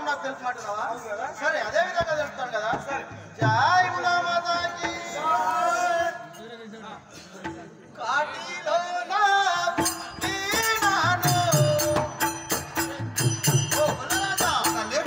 నాకు తెలుసుమంటున్నావా సరే అదే విధంగా తెలుపుతాను కదా జై ఉలామాతాకి కాటిలో నా పుట్టినాను. ఓ బలరాజా, తల్లి.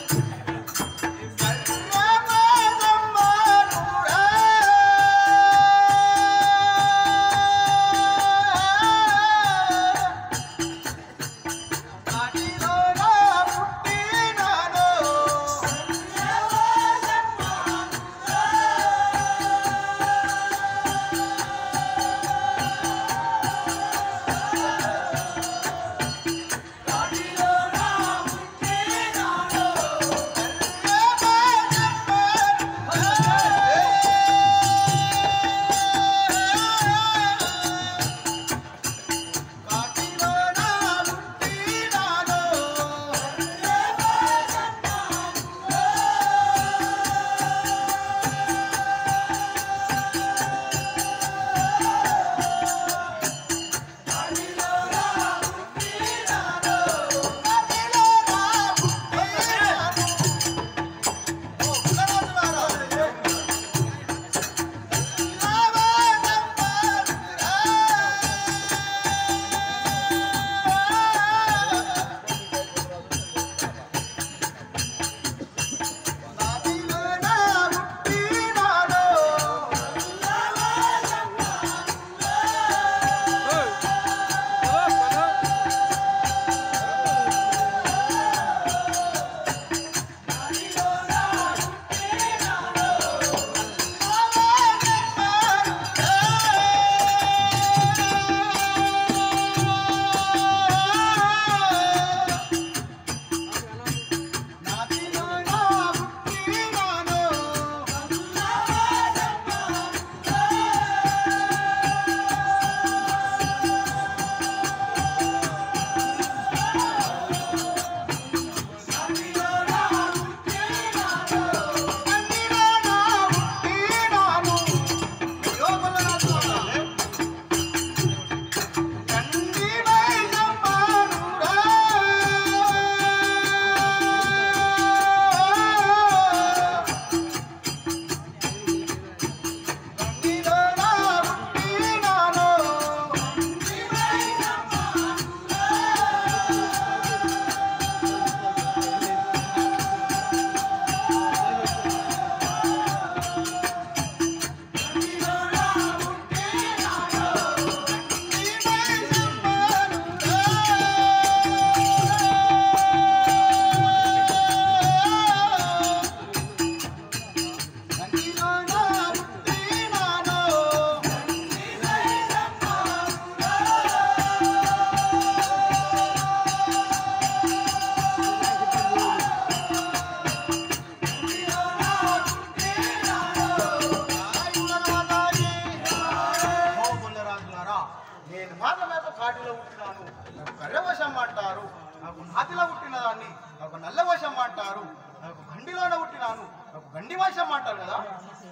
నేను మాత్రమేక కాటిలో పుట్టినాను నాకు కర్రవశం అంటారు నాకు నాతిలో పుట్టిన దాన్ని నాకు నల్లవశం అంటారు నాకు గండిలోనే పుట్టినాను నాకు గండి వశం అంటారు కదా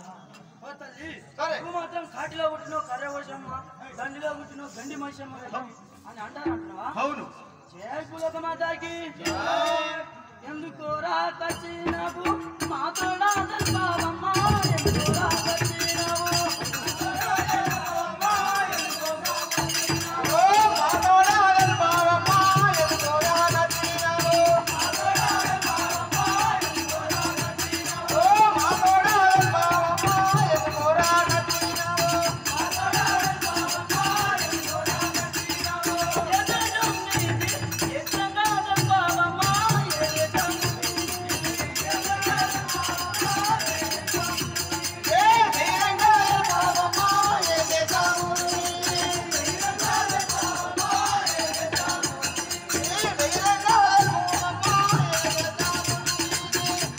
ఓ తల్లి సరే. నువ్వు మాత్రం కాటిలో పుట్టిన కర్ర వర్షమ్మ దండిలో పుట్టిన గండి మషమ్మ అని అంటారు అంటున్నావా అవును జయ కులక మాతాకి ఎందుకు రాకచ్చినవు మాతో బావమ్మ ఎందుకు రాకచ్చినవు ఓ మానవరాలను బావమ్మ ఎంతోరా నచ్చినావు. ఓ మానవరాలను బావమ్మ ఎంతోరా నచ్చినావు. ఏ ధీరంగా బావమ్మ ఏ దేశాముని. ఏ ధీరంగా బావమ్మ ఏ దేశాముని.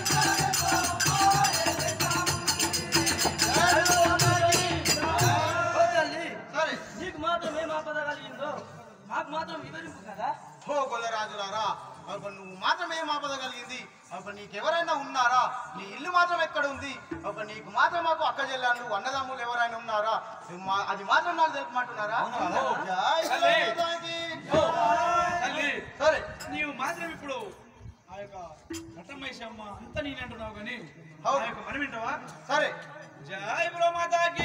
ఓ తల్లి సరే నీకు మాత్రం ఏం ఆపద కలిగిందో మాకు మాత్రం వివరింపు కదా హో గొల్లరాజులారా అప్పుడు నువ్వు మాత్రం ఏం ఆపద కలిగింది అప్పుడు నీకెవరైనా ఉన్నారా నీ ఇల్లు మాత్రం ఎక్కడ ఉంది అప్పుడు నీకు మాత్రం మాకు అక్క చెల్లాను అన్నదమ్ములు ఎవరైనా ఉన్నారా నువ్వు మా- అది మాత్రం నాకు తెలుపమంటున్నారా జై తల్లి. సీతాకి. తల్లి సరే నీవు మాత్రం ఇప్పుడు ఆ యొక్క ఘటమైషమ్మ అంత నేను అంటున్నావు కానీ అవును. ఆ యొక్క మనం వింటావా సరే జై బ్రహ్మతాకి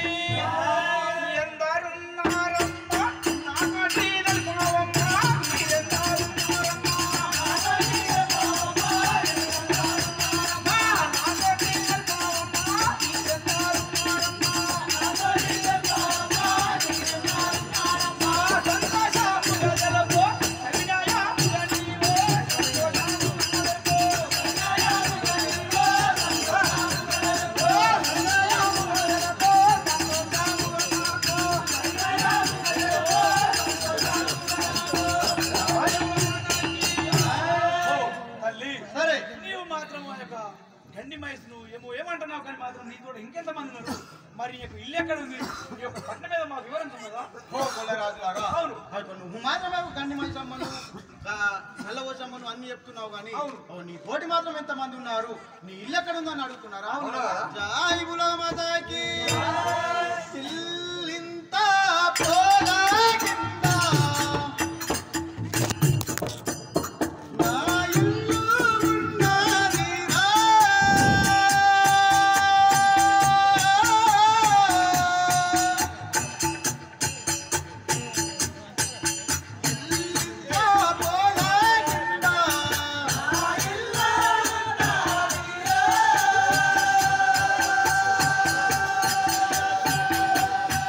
ఎందరున్నారమ్మా నాకటి నలుపునవమ్మా మీరెందరున్నారమ్మా నాకటి నలుపునవమ్మా మీరెందరున్నారమ్మా నాకటి నలుపునవమ్మా మీరెందరున్నారమ్మా నాకటి నలుపునవమ్మా మీరెందరున్నారమ్మా సంతోషముగా జలపో సవినయముగా నీవే సంతోషముగా జలపో సవినయముగా నీవే తల్లి సరే నీవు మాత్రం ఆ యొక్క గండి మైస్ నువ్వు ఏమో ఏమంటున్నావు కానీ మాత్రం నీ తోడు ఇంకెంత మంది ఉన్నారు మరి నీ యొక్క ఇల్లు ఎక్కడ ఉంది నీ యొక్క పట్టణ మీద మాకు వివరించదా ఓ కొల్లరాజులారా అవును. ఇప్పుడు నువ్వు మాత్రమే గండి మైసమ్మను నల్లవోసమ్మను అన్ని చెప్తున్నావు కానీ అవును. ఓ, నీ తోటి మాత్రం ఎంత మంది ఉన్నారు నీ ఇల్లు ఎక్కడ ఉందని అడుగుతున్నారా అవును. జాయిబుల మాతాకి ఇల్లింత పోలాకింత. నా ఇల్లు ఉన్నదిరా. ఇల్లింత పోలాకింత. నా ఇల్లు ఉన్నదిరా.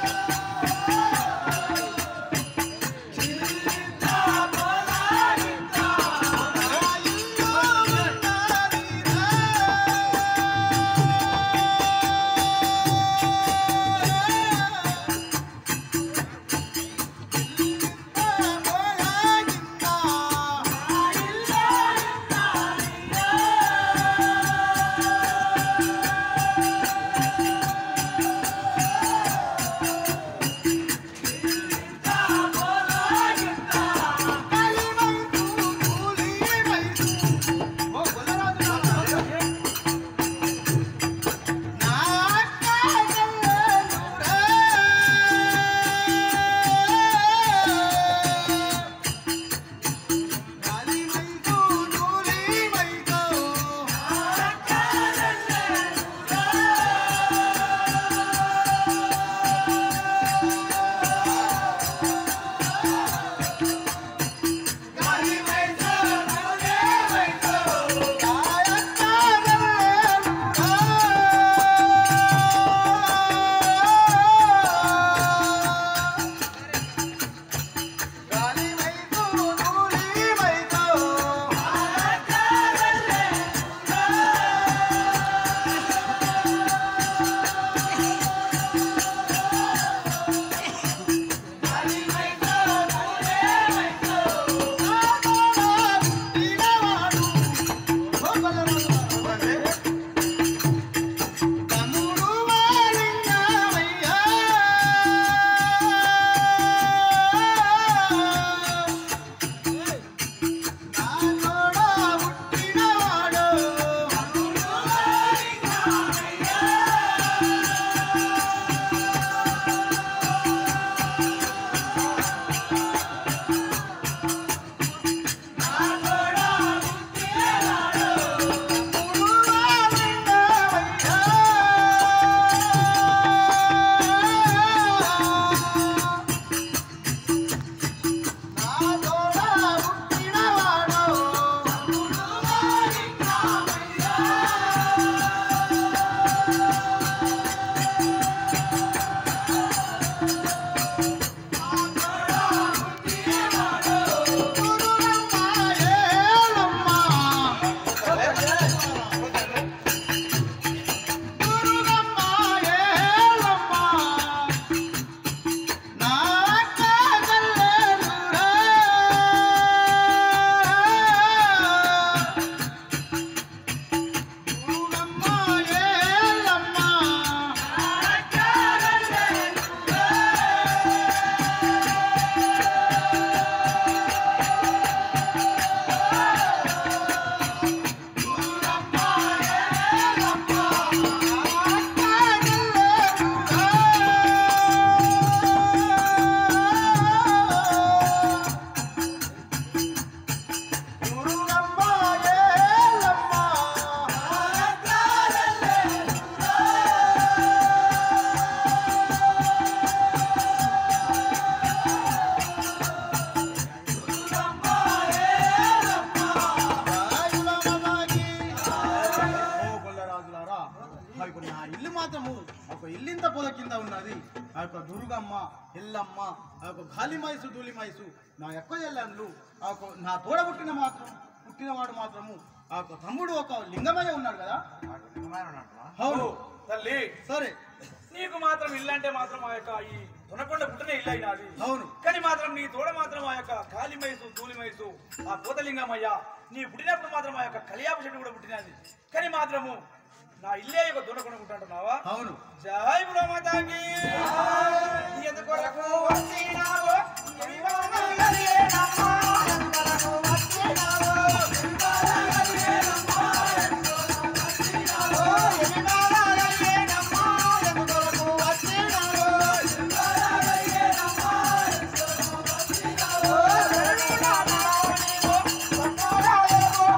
ఆ యొక్క దుర్గమ్మ ఎల్లమ్మ ఆ యొక్క గాలి మైసు ధూళి మైసు నా యొక్క ఎల్లండ్లు ఆ యొక్క నా తోడ పుట్టిన మాత్రం పుట్టినవాడు మాత్రము ఆ యొక్క తమ్ముడు ఒక లింగమయ్య ఉన్నాడు కదా అవును తల్లి సరే నీకు మాత్రం ఇల్లు అంటే మాత్రం ఆ యొక్క ఈ తునకొండ పుట్టిన ఇల్లు అయినది అవును కానీ మాత్రం నీ తోడ మాత్రం ఆ యొక్క కాలి మైసు తూలి మైసు ఆ కోతలింగమయ్య నీ పుట్టినప్పుడు మాత్రం ఆ యొక్క కలియాప చెట్టు కూడా పుట్టినది కానీ మాత్రము నా ఇల్లే యొక్క దునకొండ పుట్టినట్టున్నావా అవును జై బ్రహ్మతాకి ఎందుకొరకు వచ్చినావో వివాహమయ్యేనమ్మా, ఎందుకొరకు వచ్చినావో, వివాహమయ్యేనమ్మా, ఎందుకొరకు వచ్చినావో, వివాహమయ్యేనమ్మా, ఎందుకొరకు వచ్చినావో, వివాహమయ్యేనమ్మా, ఎందుకొరకు వచ్చినావో, కరుణామయునివో, కరుణామయునివో,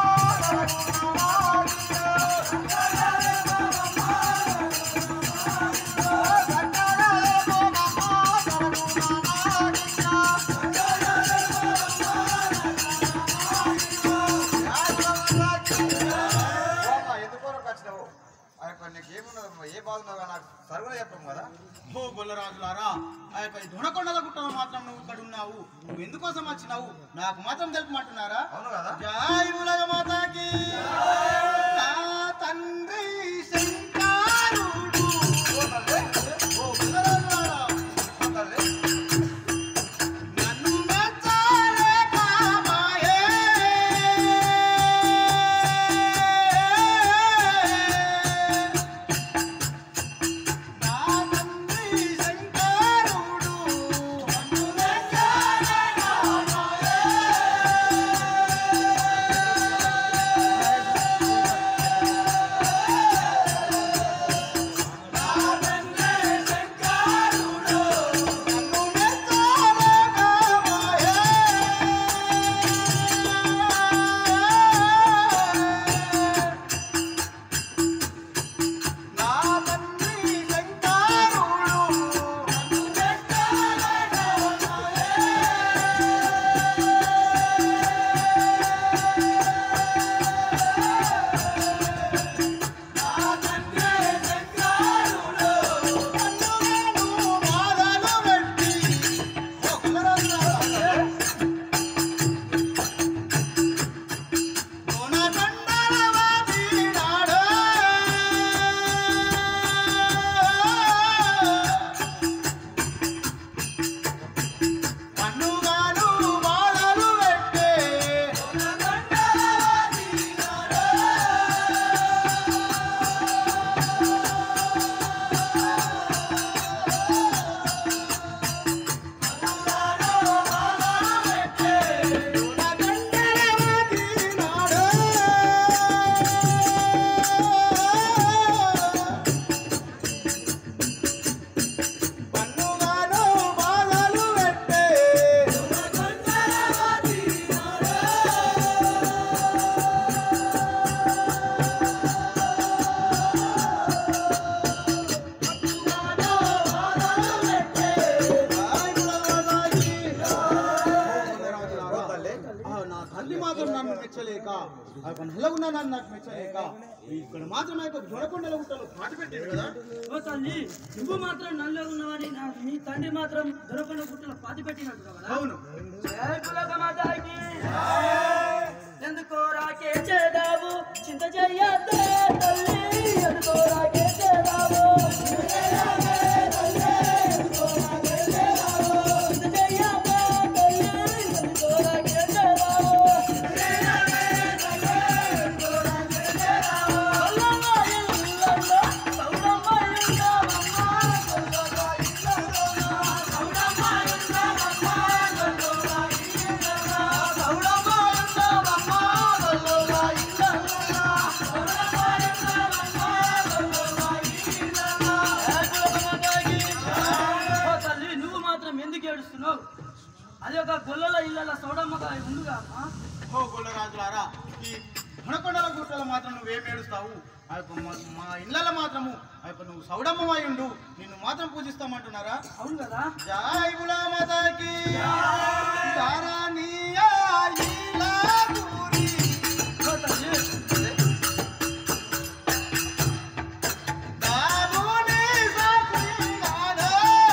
కరుణామయునివో, ఎందుకోరకు వచ్చినావు ఆ యొక్క నీకు ఏమున్నదమ్మా ఏ బాధ ఉన్నదో నాకు సరువులు చెప్పము కదా ఓ గొల్లరాజులారా ఆ యొక్క ఈ దొనకొండల గుట్టలో మాత్రం నువ్వు ఇక్కడ ఉన్నావు నువ్వు ఎందుకోసం వచ్చినావు నాకు మాత్రం తెలుపమంటున్నారా అవును కదా జై ఉలగ మాతాకి నా తండ్రి శంకరుడు ఓ తల్లి ఓ గొల్లరాజులారా ఓ తల్లి నన్ను మెచ్చాలే కామాయే నా తండ్రి శంకరుడు నన్ను మెచ్చాలే కామాయే పన్నుగాను బాధలు పెట్టే పన్నుగాను బాధలు పెట్టే ఆ, నా తల్లి మాత్రం నన్ను మెచ్చలేక ఆ యొక్క నల్లగున్న నన్ను నాకు మెచ్చలేక ఇక్కడ మాత్రం ఆ యొక్క జొడకొండల గుట్టలో పాటి పెట్టారు కదా ఓ తల్లి నువ్వు మాత్రం నల్లో ఉన్నవాడి నా నీ తండ్రి మాత్రం దొరకొండ గుట్టలో పాతి పెట్టినట్టు కదా అవును జై కులకమాతాకి ఎందుకో రాకే చేదావు చింత చెయ్యద్దే తల్లి ఎందుకో రాకే చేదావు చింత చెయ్యద్దే తల్లి ఎందుకో రాకే చేదావు చింత చెయ్యద్దే తల్లి ఎందుకో రాకే చేదావు చింత చెయ్యద్దే తల్లి ఎందుకో రాకే చేదావు అల్లమ్మ ఇల్లమ్మ సౌడమ్మ ఇల్లమ్మ సౌడమ్మ ఇల్లమ్మ సౌడమ్మ ఇల్లమ్మ గొల్లమ్మ ఇల్లమ్మ సౌడమ్మ ఇల్లమ్మ గొల్లమ్మ ఇల్లమ్మ ఓ తల్లి నువ్వు మాత్రం ఎందుకు ఏడుస్తున్నావు అది ఒక గొల్లల ఇళ్ళ సౌడమ్మగా ఉండుగా అమ్మా ఓ గొల్లరాజులారా ఈ గుణకొండల గుట్టలో మాత్రం నువ్వేం ఏడుస్తావు ఆ యొక్క మా- మా ఇళ్ళలో మాత్రము ఆ యొక్క నువ్వు సౌడమ్మమై ఉండు నిన్ను మాత్రం పూజిస్తామంటున్నారా అవును కదా జై గులామతకి ధరణియా ఇలాగురి. ఓ తల్లి బాబుని సకులారా.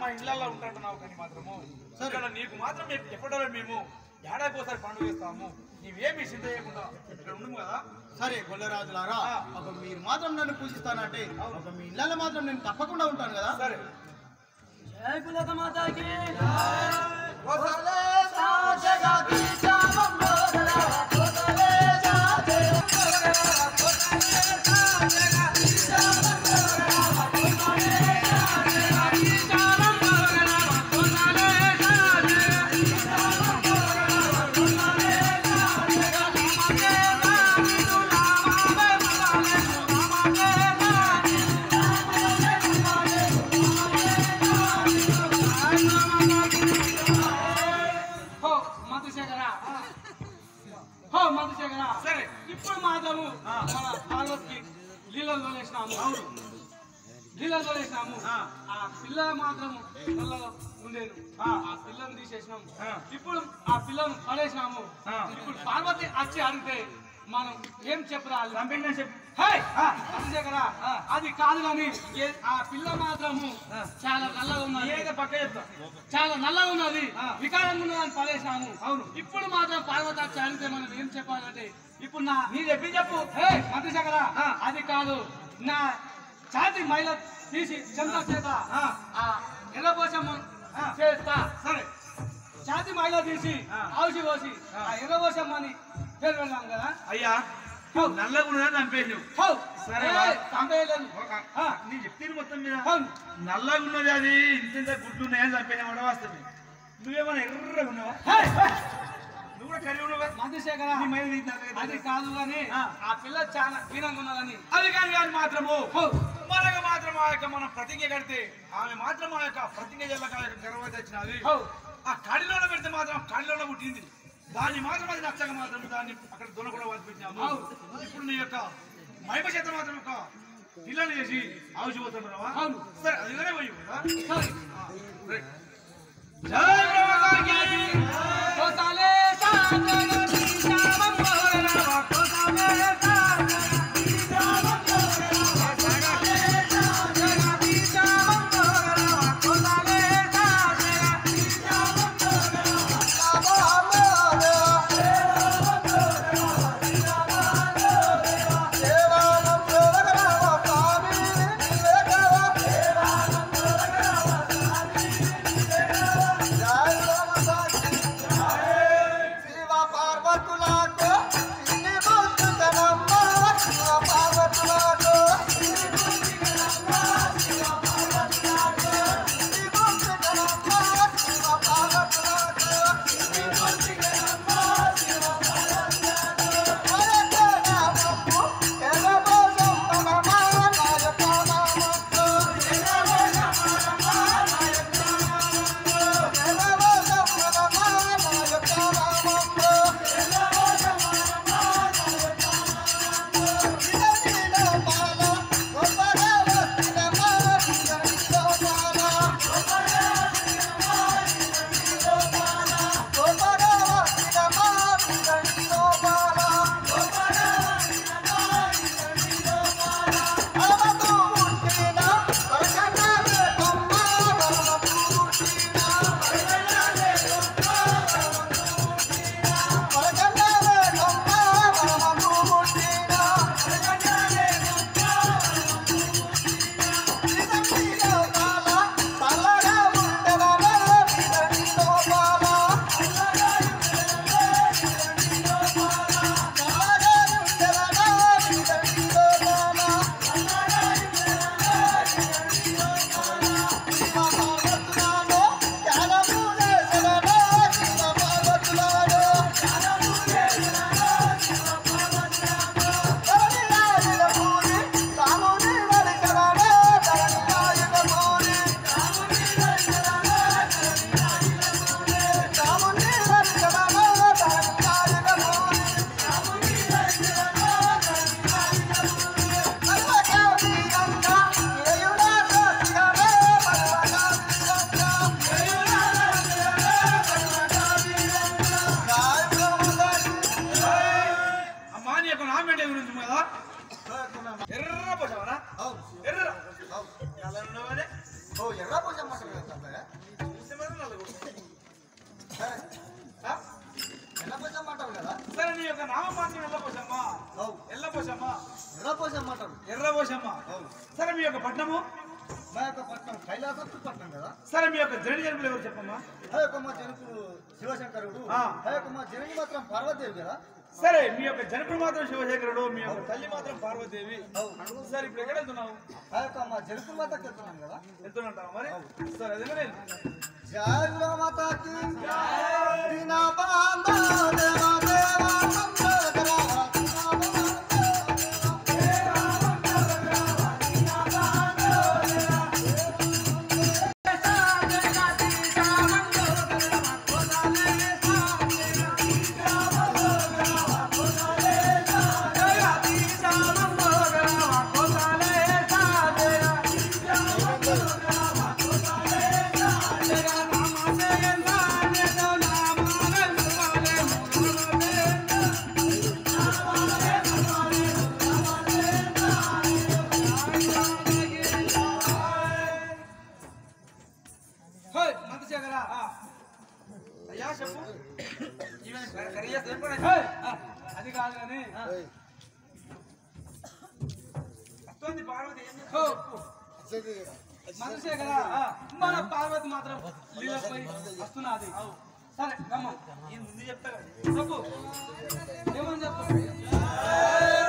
మా ఇళ్ళల్లో ఉంటుంటున్నావు కానీ మాత్రము ఇక్కడ నీకు మాత్రం ఎప్- ఎప్పుడో మేము ఏడాదికి ఒకసారి పండుగ చేస్తాము నీవేమి చింత చేయకుండా ఇక్కడ ఉండు కదా సరే గొల్లరాజులారా ఒక మీరు మాత్రం నన్ను పూజిస్తానంటే ఒక మీ ఇళ్ళలో మాత్రం నేను తప్పకుండా ఉంటాను కదా సరే జై కులత మాతాకి హో మధుశేఖర హో మధుశేఖర సరే. ఇప్పుడు మాత్రము మన పార్వతికి లీలలు వేసినాము లీలలు వేసినాము ఆ పిల్ల మాత్రము నల్లగా ఉండేది ఆ పిల్లను తీసేసినాము ఇప్పుడు ఆ పిల్లను పడేసినాము ఇప్పుడు పార్వతి వచ్చి అడిగితే మనం ఏం చెప్పరాలి చంపిందని చెప్పు హే! మధుశేఖర అది కాదు కానీ ఏ- ఆ పిల్ల మాత్రము చాలా నల్లగా ఉన్నది ఏదో పక్క చెప్తా చాలా నల్లగా ఉన్నది వికారంగా ఉన్నదని పడేసినాము అవును ఇప్పుడు మాత్రం పార్వతాక్ష అడిగితే మనం ఏం చెప్పాలంటే ఇప్పుడు నా నీ చెప్పి చెప్పు హే మధుశేఖర అది కాదు నా ఛాతి మైల తీసి చంద్ర చేత ఆ ఎర్రపోసం చేస్తా సరే ఛాతి మైల తీసి ఔషి పోసి ఆ ఎర్రపోసం అని పేరు వెళ్ళాం కదా అయ్యా నల్లగా ఉన్నదని చంపేసి హౌ సరే, ఏ, వా. చంపేయలేదు ఆ, నీ చెప్తే మొత్తం మీద అవును నల్లగా ఉన్నది అది ఇంత ఇంత గుడ్లు ఉన్నాయని చంపేనా కూడా వస్తుంది నువ్వేమన్నా ఎర్రగా ఉన్నావా హే! నువ్వు కూడా కరిగి ఉన్నావా మధుశేఖర నీ మైలు తీసి నాకైతే అది కాదు కానీ ఆ పిల్ల చాలా హీనంగా ఉన్నదని అది కానీ కానీ మాత్రము హో! మనకు మాత్రం ఆ యొక్క మనం ప్రతిజ్ఞ కడితే ఆమె మాత్రం ఆ యొక్క ప్రతిజ్ఞ జల్లక ఆ యొక్క గర్వత వచ్చినది హో! ఆ కాడిలోనే పెడితే మాత్రం కాడిలోనే పుట్టింది దాన్ని మాత్రం అది నచ్చక మాత్రం దాన్ని అక్కడ దొన కూడా వదిలిపెట్టినాము ఇప్పుడు నీ యొక్క మహిమ చేత మాత్రం ఒక పిల్లలు చేసి ఆవుచిపోతున్నావా అవును. సరే అది కూడా పోయి కదా సరే. రైట్. జై బ్రహ్మగారికి. కోసాలే సాగర శ్రీశామం గౌరవ కోసాలే సాగర శ్రీశామం గౌరవ కోసాలే సాగర శ్రీశామం గౌరవ కోసాలే సాగర శ్రీశామం గౌరవ స్వామి సంతోషమ్మ సరే మీ యొక్క పట్నము మా యొక్క పట్నం కైలాసత్తు పట్నం కదా సరే మీ యొక్క జడి జన్మలు ఎవరు చెప్పమ్మా ఆ యొక్క మా జనకుడు శివశంకరుడు ఆ. ఆ యొక్క మా జనకి మాత్రం పార్వతీదేవి కదా సరే మీ యొక్క జనకుడు మాత్రం శివశేఖరుడు మీ యొక్క తల్లి మాత్రం పార్వతీదేవి సరే ఇప్పుడు ఎక్కడ వెళ్తున్నావు ఆ యొక్క మా జనకుడు మాతకి వెళ్తున్నాం కదా వెళ్తున్నట్టావా మరి సరే అదే మరి జయ మాతాకి దీనా బాంధవ దేవా దేవా సంబోధరా హోయ్ మంత్రశేఖర అయ్యా చెప్పు హోయ్ అది కాదు కానీ వస్తుంది పార్వతి ఏం హో మంత్రశేఖర మన పార్వతి మాత్రం లీలపై వస్తున్నది సరే గమ్మ ఈ ముందు చెప్తా కదా. చెప్పు ఏమని చెప్పు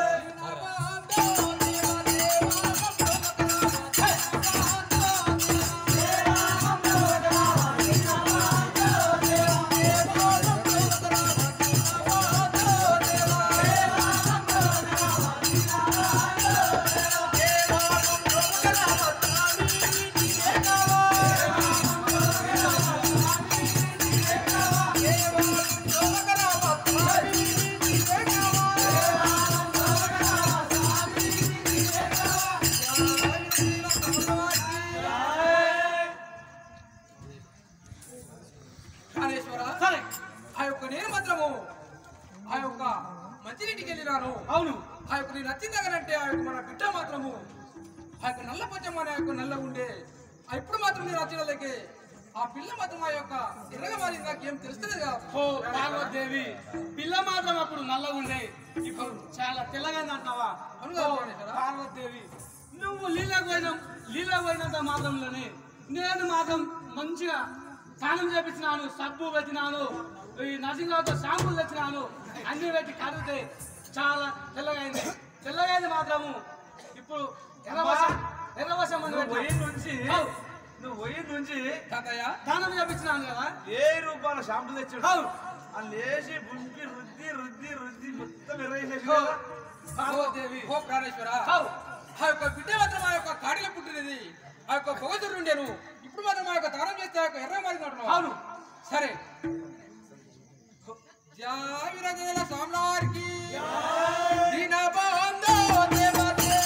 కాళేశ్వర సరే ఆ యొక్క నేను మాత్రము ఆ యొక్క మంచినీటికి వెళ్ళినాను అవును ఆ యొక్క నేను నచ్చిందగనంటే ఆ యొక్క మన బిడ్డ మాత్రము ఆ యొక్క నల్ల పంచం అనే యొక్క నల్ల ఉండే ఆ ఇప్పుడు మాత్రం నేను నచ్చినలేకే ఆ పిల్ల మాత్రం ఆ యొక్క ఎర్రగా మారింది నాకు ఏం తెలుస్తుంది కదా ఓ పార్వతీదేవి పిల్ల మాత్రం అప్పుడు నల్లగా ఉండే ఇప్పుడు చాలా తెల్లగా అంటున్నావా అవును కదా, ఓ ప్రాణేశ్వర? పార్వతీదేవి నువ్వు లీలకు పోయిన లీలకు పోయినంత మాత్రంలోనే నేను మాత్రం మంచిగా స్నానం చేపించినాను సబ్బు పెట్టినాను ఈ నరసింహరావుతో షాంపులు తెచ్చినాను అన్ని పెట్టి కడిగితే చాలా తెల్లగా అయింది తెల్లగా అయింది మాత్రము ఇప్పుడు ఎర్రవశం ఎర్రవశం అని నువ్వు పెట్టినా. పోయిన నుంచి అవు. నువ్వు పోయిన నుంచి తాతయ్య స్నానం చేపించినాను కదా ఏ రూపాయల షాంపులు తెచ్చాడు అవు. అని లేచి బుంపి రుద్ది రుద్ది రుద్ది మొత్తం ఎర్రగేసేసి ఓ, కదా. పార్వతీదేవి ఓ ప్రాణేశ్వర అవు. ఆ యొక్క బిడ్డ మాత్రం ఆ యొక్క కాడిలో పుట్టినది ఆ యొక్క భగవంతుడు ఉండేను ఇప్పుడు మాత్రం ఆ యొక్క దానం చేస్తే ఆ యొక్క ఎర్ర మారినట్టు అవును. సరే జావిరగల స్వామివారికి దీనబంధో దేవ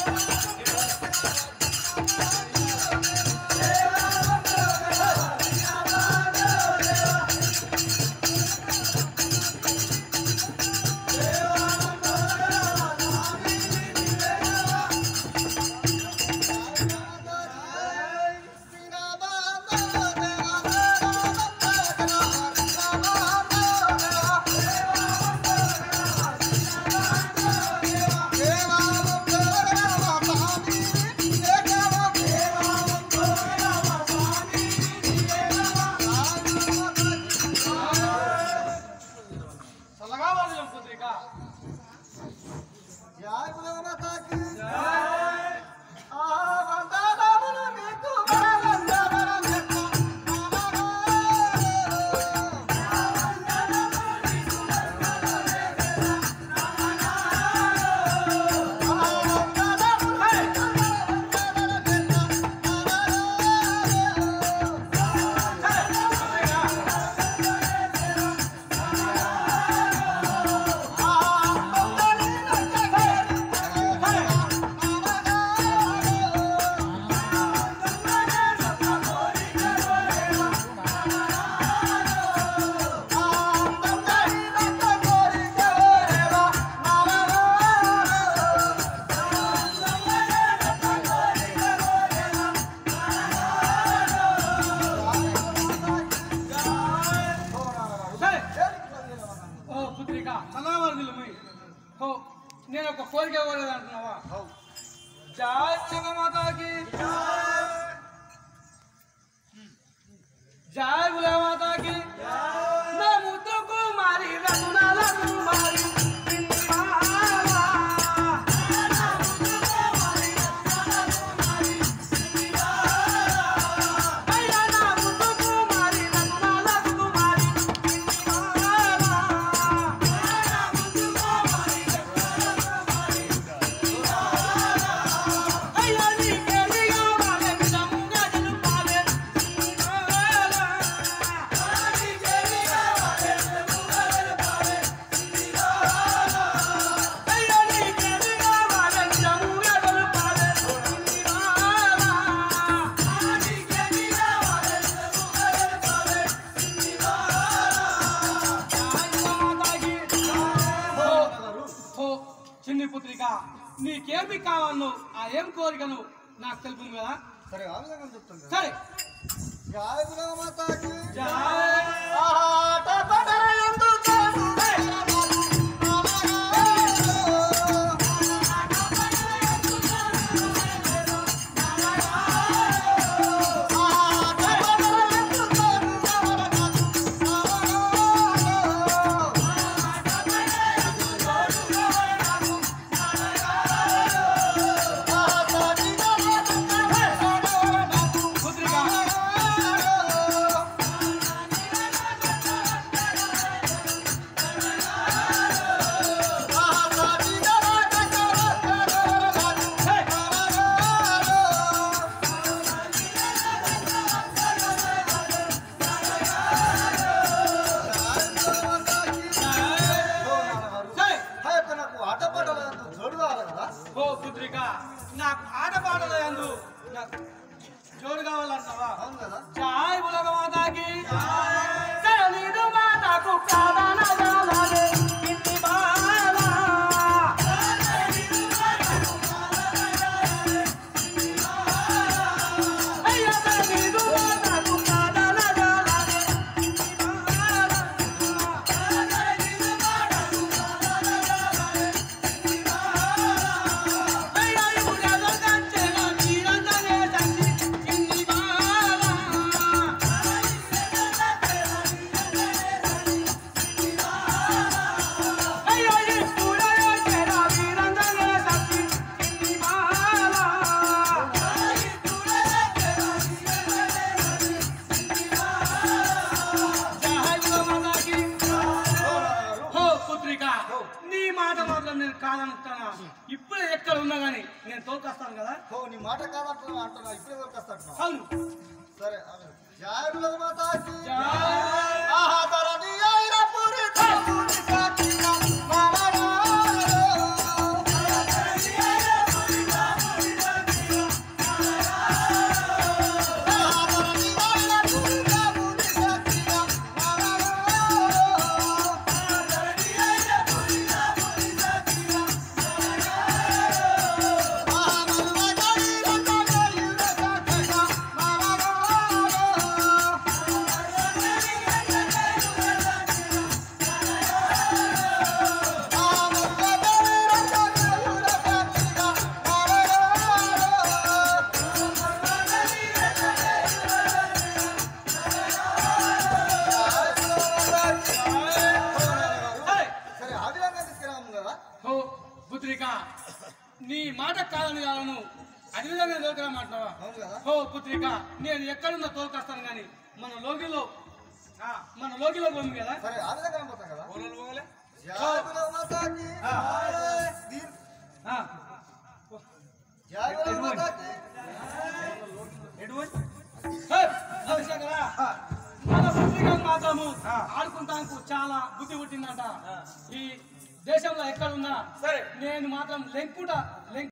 చల్లగా వాళ్ళు పుత్రిక సరే ఓ పుత్రిక చల్లగా వాళ్ళు ఓ నేను ఒక కోరిక కోరేది అంటున్నావా జై జగమాతాకి జై గులమాతాకి నా ముద్దు కుమారి రఘునాల కుమారి సింహాలా. అయ్యా నా ముద్దు కుమారి రఘునాల కుమారి సింహాలా. అయ్యా నీకేమి కావాలి నిజముగా తెలుపాలే సింహాలా. అయ్యా నీకేమి కావాలి నిజముగా తెలుపాలే సింహాలా. ఓ చిన్ని పుత్రిక నీకేమి కావాలను ఆ ఏం కోరికను నాకు తెలుపు కదా సరే ఆ విధంగా చెప్తుంది కదా. సరే జై గుణమాతాకి జై ఆట పడయందు తోడు పుత్రిక సరే నాకు ఆట పడలేదు జోడు కావాలి కదా ఓ పుత్రిక నాకు ఆట పాటలు ఎందు నాకు జోడు కావాలంటావా అవును కదా జై ఉలగ మాతాకి జై నీదు మాతాకు ప్రాణాల జాలాలే ఇంటి బాలా అయ్యా జై నీదు మాతాకు ప్రాణాల జాలాలే ఇంటి బాలా అయ్యా యుగల కంచెల తీరందనే సంచి ఇంటి బాలా అయ్యో ఈ సూరయో చెర వీరందనే సంచి ఇంటి బాలా జై హో పుత్రిక నీ మాట మాత్రం నేను కాదనుకున్నా ఇప్పుడు ఎక్కడ ఉన్నా గానీ నేను తోకొస్తాను కదా ఓ నీ మాట కాదంటున్నా అంటున్నా ఇప్పుడే దొరికేస్తాడు అవును సరే ఆగు. జై గుణమాతాకి జై ఆహా ధరణి అయిన పురి తాపుని సాకిన మామరాలో. ఆహా ధరణి అయిన పురి తాపుని సాకిన మామరాలో. ఆహా మరువగడి రంగగడి రసకట మామరాలో. హే! సరే ఆ విధంగా తీసుకురాము కదా హో పుత్రిక నీ మాట కాదని కాలను అది విధంగా దొరకరా మాట్లావా అవును కదా హో పుత్రిక నేను ఎక్కడున్నా తోలుకొస్తాను గాని మన లోగిలో ఆ, మన లోగిలో పోము కదా సరే ఆ విధంగా పోతాం కదా ఓలోలు పోలే? జాగుల మాతాకి దీర్- ఆ, జాగుల మాతాకి హే! అభిషేకరా, మన పుత్రిక మాత్రము ఆడుకుంటానికి చాలా బుద్ధి పుట్టిందంట ఈ దేశంలో ఎక్కడున్నా సరే నేను మాత్రం లెంకుట లెంకు